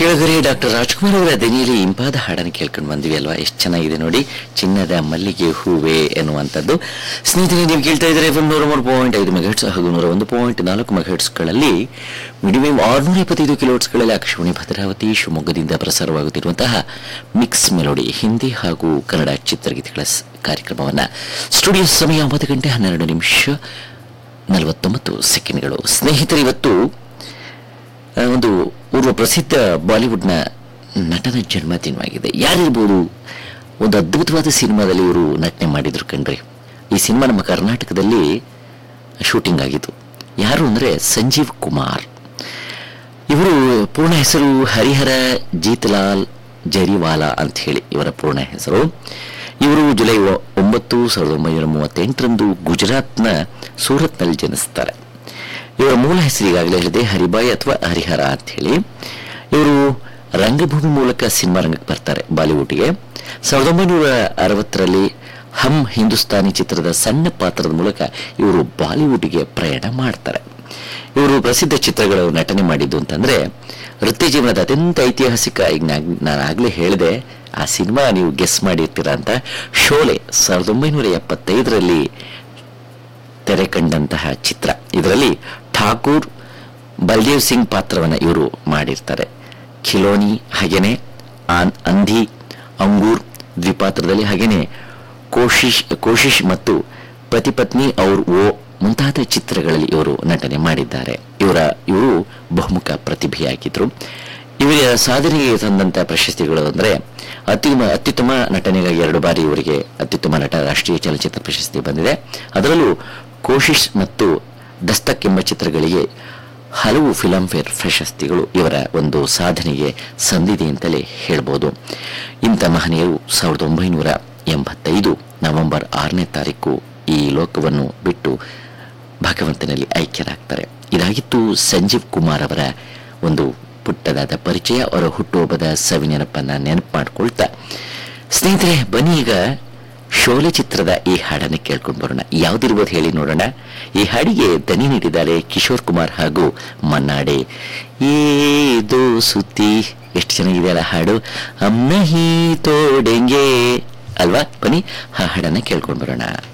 ಕೆಳಗರೆ ಡಾಕ್ಟರ್ ರಾಜ್ಕುಮಾರ್ ಅವರ ದನಿಯಲ್ಲಿ ಇಂಪಾದ ಹಾಡನ್ನು ಕೇಳ್ಕೊಂಡು ಬಂದ್ವಿ ಅಲ್ವಾ ಎಷ್ಟು ಚೆನ್ನಾಗಿದೆ ನೋಡಿ ಚಿನ್ನದ ಮಲ್ಲಿಗೆ ಹೂವೆ ಎನ್ನುವಂಥದ್ದು ಸ್ನೇಹಿತರೆ ನೀವು ಕೇಳ್ತಾ ಇದ್ದಾರೆ ಎಫ್ ನೂರ ಮೂರು ಪಾಯಿಂಟ್ ಐದು ಮೆಗಾಟ್ಸ್ ಹಾಗೂ ನೂರ ಒಂದು ಪಾಯಿಂಟ್ ನಾಲ್ಕು ಮೆಗಾಟ್ಸ್ಗಳಲ್ಲಿ ಮಿನಿಮಮ್ ಆರುನೂರ ಇಪ್ಪತ್ತೈದು ಕಿಲೋಟ್ಸ್ಗಳಲ್ಲಿ ಆಕಾಶವಾಣಿ ಭದ್ರಾವತಿ ಶಿವಮೊಗ್ಗದಿಂದ ಪ್ರಸಾರವಾಗುತ್ತಿರುವಂತಹ ಮಿಕ್ಸ್ ಮೆಲೋಡಿ ಹಿಂದಿ ಹಾಗೂ ಕನ್ನಡ ಚಿತ್ರಗೀತೆಗಳ ಸ್- ಕಾರ್ಯಕ್ರಮವನ್ನ ಸ್ಟುಡಿಯೋ ಸಮಯ ಒಂಬತ್ತು ಗಂಟೆ ಹನ್ನೆರಡು ನಿಮಿಷ ನಲವತ್ತೊಂಬತ್ತು ಸೆಕೆಂಡ್ಗಳು ಸ್ನೇಹಿತರೆ ಇವತ್ತು ಆ, ಒಂದು ಓರ್ವ ಪ್ರಸಿದ್ಧ ಬಾಲಿವುಡ್ನ ನಟನ ಜನ್ಮದಿನವಾಗಿದೆ ಯಾರಿರ್ಬೋದು ಒಂದು ಅದ್ಭುತವಾದ ಸಿನಿಮಾದಲ್ಲಿ ಇವರು ನಟನೆ ಮಾಡಿದ್ರು ಕಣ್ರಿ ಈ ಸಿನಿಮಾ ನಮ್ಮ ಕರ್ನಾಟಕದಲ್ಲಿ ಶೂಟಿಂಗ್ ಆಗಿತ್ತು ಯಾರು ಅಂದರೆ ಸಂಜೀವ್ ಕುಮಾರ್ ಇವರು ಪೂರ್ಣ ಹೆಸರು ಹರಿಹರ ಜೀತಲಾಲ್ ಜರಿವಾಲಾ ಅಂತ ಹೇಳಿ ಇವರ ಪೂರ್ಣ ಹೆಸರು ಇವರು ಜುಲೈ ಒ- ಒಂಬತ್ತು ಸಾವಿರದ ಒಂಬೈನೂರ ಮೂವತ್ತೆಂಟರಂದು ಗುಜರಾತ್ನ ಸೂರತ್ನಲ್ಲಿ ಜನಿಸ್ತಾರೆ ಇವರ ಮೂಲ ಹೆಸರು ಈಗಾಗಲೇ ಹೇಳಿದೆ ಹರಿಬಾಯಿ ಅಥವಾ ಹರಿಹರ ಅಂತ ಹೇಳಿ ಇವರು ರಂಗಭೂಮಿ ಮೂಲಕ ಸಿನಿಮಾ ರಂಗಕ್ಕೆ ಬರ್ತಾರೆ ಬಾಲಿವುಡ್ಗೆ ಸಾವಿರದ ಒಂಬೈನೂರ ಅರವತ್ತರಲ್ಲಿ ಹಮ್ ಹಿಂದೂಸ್ತಾನಿ ಚಿತ್ರದ ಸಣ್ಣ ಪಾತ್ರದ ಮೂಲಕ ಇವರು ಬಾಲಿವುಡ್ಗೆ ಪ್ರಯಾಣ ಮಾಡ್ತಾರೆ ಇವರು ಪ್ರಸಿದ್ಧ ಚಿತ್ರಗಳು ನಟನೆ ಮಾಡಿದ್ದು ಅಂತಂದ್ರೆ ವೃತ್ತಿ ಜೀವನದ ಅತ್ಯಂತ ಐತಿಹಾಸಿಕ ಈಗ ನಾಗ್- ನಾನು ಆಗ್ಲೇ ಹೇಳಿದೆ ಆ ಸಿನಿಮಾ ನೀವು ಗೆಸ್ ಮಾಡಿರ್ತೀರಾ ಅಂತ ಶೋಲೆ ಸಾವಿರದ ಒಂಬೈನೂರ ಎಪ್ಪತ್ತೈದರಲ್ಲಿ ತೆರೆ ಕಂಡಂತಹ ಚಿತ್ರ ಇದರಲ್ಲಿ ಠಾಕೂರ್ ಬಲ್ದೇವ್ ಸಿಂಗ್ ಪಾತ್ರವನ್ನು ಇವರು ಮಾಡಿರ್ತಾರೆ ಖಿಲೋನಿ ಹಾಗೇನೆ ಆನ್- ಅಂಧಿ ಅಂಗೂರ್ ದ್ವಿಪಾತ್ರದಲ್ಲಿ ಹಾಗೇನೆ ಕೋಶಿಶ್ ಕೋಶಿಶ್ ಮತ್ತು ಪತಿಪತ್ನಿ ಅವ್ರ ಓ ಮುಂತಾದ ಚಿತ್ರಗಳಲ್ಲಿ ಇವರು ನಟನೆ ಮಾಡಿದ್ದಾರೆ ಇವರ ಇವರು ಬಹುಮುಖ ಪ್ರತಿಭೆಯಾಗಿದ್ರು ಇವರ ಸಾಧನೆಗೆ ತಂದಂತ ಪ್ರಶಸ್ತಿಗಳು ಅಂದ್ರೆ ಅತ್ಯುತ್ತಮ ಅತ್ಯುತ್ತಮ ನಟನೆಗಾಗಿ ಎರಡು ಬಾರಿ ಇವರಿಗೆ ಅತ್ಯುತ್ತಮ ನಟ ರಾಷ್ಟ್ರೀಯ ಚಲನಚಿತ್ರ ಪ್ರಶಸ್ತಿ ಬಂದಿದೆ ಅದರಲ್ಲೂ ಕೋಶಿಶ್ ಮತ್ತು ದಸ್ತಕ್ ಎಂಬ ಚಿತ್ರಗಳಿಗೆ ಹಲವು ಫಿಲಂಫೇರ್ ಪ್ರಶಸ್ತಿಗಳು ಇವರ ಒಂದು ಸಾಧನೆಗೆ ಸಂದಿದೆ ಅಂತಲೇ ಹೇಳ್ಬೋದು ಇಂಥ ಮಹನೀಯರು ಸಾವಿರದ ಒಂಬೈನೂರ ಎಂಬತ್ತೈದು ನವೆಂಬರ್ ಆರನೇ ತಾರೀಕು ಈ ಲೋಕವನ್ನು ಬಿಟ್ಟು ಭಗವಂತನಲ್ಲಿ ಐಕ್ಯರಾಗ್ತಾರೆ ಇದಾಗಿತ್ತು ಸಂಜೀವ್ ಕುಮಾರ್ ಅವರ ಒಂದು ಪುಟ್ಟದಾದ ಪರಿಚಯ ಅವರ ಹುಟ್ಟುಹಬ್ಬದ ಸವಿನೆನಪನ್ನ ನೆನಪು ಮಾಡ್ಕೊಳ್ತಾ ಸ್ನೇಹಿತರೆ ಬನ್ನಿ ಈಗ ಶೋಲೆ ಚಿತ್ರದ ಈ ಹಾಡನ್ನು ಕೇಳ್ಕೊಂಡು ಬರೋಣ ಯಾವ್ದಿರ್ಬೋದು ಹೇಳಿ ನೋಡೋಣ ಈ ಹಾಡಿಗೆ ದನಿ ನೀಡಿದ್ದಾರೆ ಕಿಶೋರ್ ಕುಮಾರ್ ಹಾಗೂ ಮನ್ನಾಡೆ ಏ ಸುತ್ತಿ ಎಷ್ಟು ಚೆನ್ನಾಗಿದೆ ಅಲ್ಲ ಹಾಡು ಹಮ್ ನಹಿ ತೋಡೆಂಗೆ ಅಲ್ವಾ ಬನ್ನಿ ಆ ಹಾಡನ್ನ ಕೇಳ್ಕೊಂಡು ಬರೋಣ